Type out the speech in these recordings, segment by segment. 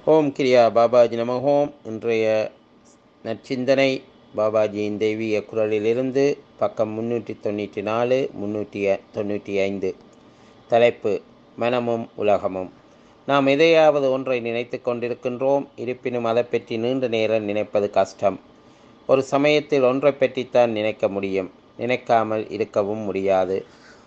ஓம் கிரியா பாபாஜி நம ஓம் இன்றைய நற்சிந்தனை பாபாஜியின் தெய்வீக குரலிலிருந்து பக்கம் முன்னூற்றி தொண்ணூற்றி நாலு முன்னூற்றி தொண்ணூற்றி ஐந்து தலைப்பு மனமும் உலகமும் நாம் எதையாவது ஒன்றை நினைத்து கொண்டிருக்கின்றோம் இருப்பினும் அதை பற்றி நீண்ட நேரம் நினைப்பது கஷ்டம் ஒரு சமயத்தில் ஒன்றை பற்றித்தான் நினைக்க முடியும் நினைக்காமல் இருக்கவும் முடியாது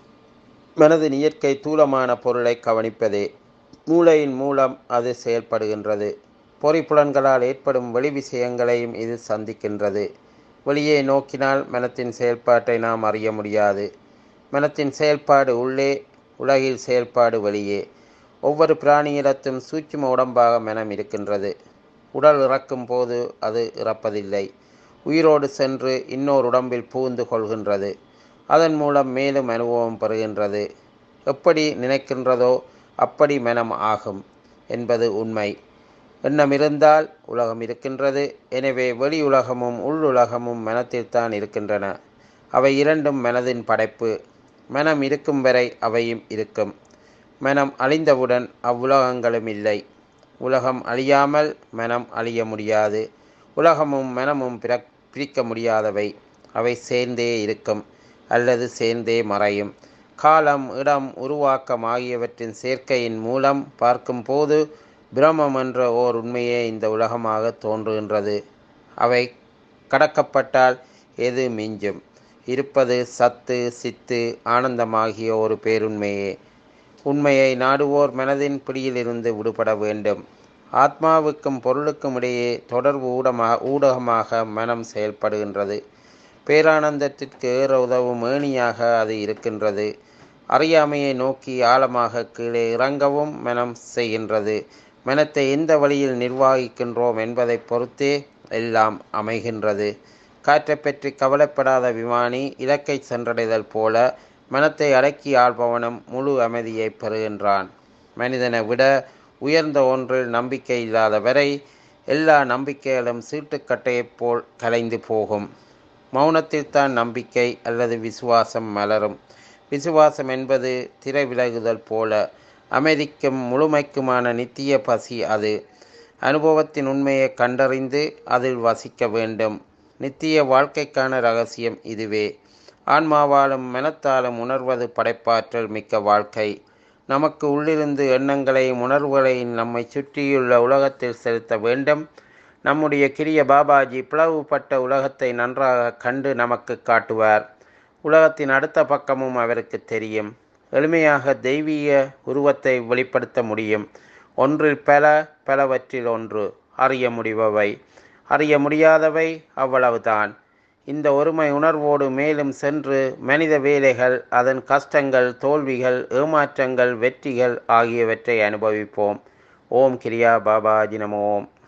மனதின் இயற்கை தூலமான பொருளை கவனிப்பதே மூளையின் மூலம் அது செயல்படுகின்றது பொறிப்புலன்களால் ஏற்படும் வெளி விஷயங்களையும் இது சந்திக்கின்றது வெளியே நோக்கினால் மனத்தின் செயல்பாட்டை நாம் அறிய முடியாது மனத்தின் செயல்பாடு உள்ளே உலகில் செயல்பாடு வெளியே ஒவ்வொரு பிராணியிடத்தும் சூட்சும உடம்பாக மனம் இருக்கின்றது உடல் இறக்கும் போது அது இறப்பதில்லை உயிரோடு சென்று இன்னொரு உடம்பில் புகுந்து கொள்கின்றது அதன் மூலம் மேலும் அனுபவம் பெறுகின்றது எப்படி நினைக்கின்றதோ அப்படி மனம் ஆகும் என்பது உண்மை எண்ணம் இருந்தால் உலகம் இருக்கின்றது எனவே வெளி உலகமும் உள் உலகமும் மனத்தில்தான் இருக்கின்றன அவை இரண்டும் மனதின் படைப்பு மனம் இருக்கும் வரை அவையும் இருக்கும் மனம் அழிந்தவுடன் அவ்வுலகங்களும் இல்லை உலகம் அழியாமல் மனம் அழிய முடியாது உலகமும் மனமும் பிற பிரிக்க முடியாதவை அவை சேர்ந்தே இருக்கும் அல்லது சேர்ந்தே மறையும் காலம் இடம் உருவாக்கம் ஆகியவற்றின் சேர்க்கையின் மூலம் பார்க்கும்போது பிரமம் என்ற ஓர் உண்மையே இந்த உலகமாக தோன்றுகின்றது அவை கடக்கப்பட்டால் எது மிஞ்சும் இருப்பது சத்து சித்து ஆனந்தமாகிய ஒரு பேருண்மையே உண்மையை நாடுவோர் மனதின் பிடியிலிருந்து விடுபட வேண்டும் ஆத்மாவுக்கும் பொருளுக்கும் இடையே தொடர்பு ஊடமாக ஊடகமாக மனம் செயல்படுகின்றது பேரானந்தத்திற்கு ஏற உதவும் ஏணியாக அது இருக்கின்றது அறியாமையை நோக்கி ஆழமாக கீழே இறங்கவும் மனம் செய்கின்றது மனத்தை எந்த வழியில் நிர்வகிக்கின்றோம் என்பதை பொறுத்தே எல்லாம் அமைகின்றது காற்றை பற்றி கவலைப்படாத விமானி இலக்கை சென்றடைதல் போல மனத்தை அடக்கி ஆள்பவனும் முழு அமைதியை பெறுகின்றான் மனிதனை விட உயர்ந்த ஒன்றில் நம்பிக்கை இல்லாத வரை எல்லா நம்பிக்கைகளும் சீட்டுக்கட்டையைப் போல் கலைந்து போகும் மௌனத்தில்தான் நம்பிக்கை அல்லது விசுவாசம் மலரும் விசுவாசம் என்பது திரை விலகுதல் போல அமைதிக்கும் முழுமைக்குமான நித்திய பசி அது அனுபவத்தின் உண்மையை கண்டறிந்து அதில் வசிக்க வேண்டும் நித்திய வாழ்க்கைக்கான ரகசியம் இதுவே ஆன்மாவாலும் மனத்தாலும் உணர்வது படைப்பாற்றல் மிக்க வாழ்க்கை நமக்கு உள்ளிருந்து எண்ணங்களையும் உணர்வுகளையும் நம்மை சுற்றியுள்ள உலகத்தில் செலுத்த வேண்டும் நம்முடைய கிரிய பாபாஜி பிளவுபட்ட உலகத்தை நன்றாக கண்டு நமக்கு காட்டுவார் உலகத்தின் அடுத்த பக்கமும் அவருக்கு தெரியும் எளிமையாக தெய்வீக உருவத்தை வெளிப்படுத்த முடியும் ஒன்றில் பல பலவற்றில் ஒன்று அறிய முடிபவை அறிய முடியாதவை அவ்வளவுதான் இந்த ஒருமை உணர்வோடு மேலும் சென்று மனித வேலைகள் அதன் கஷ்டங்கள் தோல்விகள் ஏமாற்றங்கள் வெற்றிகள் ஆகியவற்றை அனுபவிப்போம் ஓம் கிரியா பாபாஜி நம ஓம்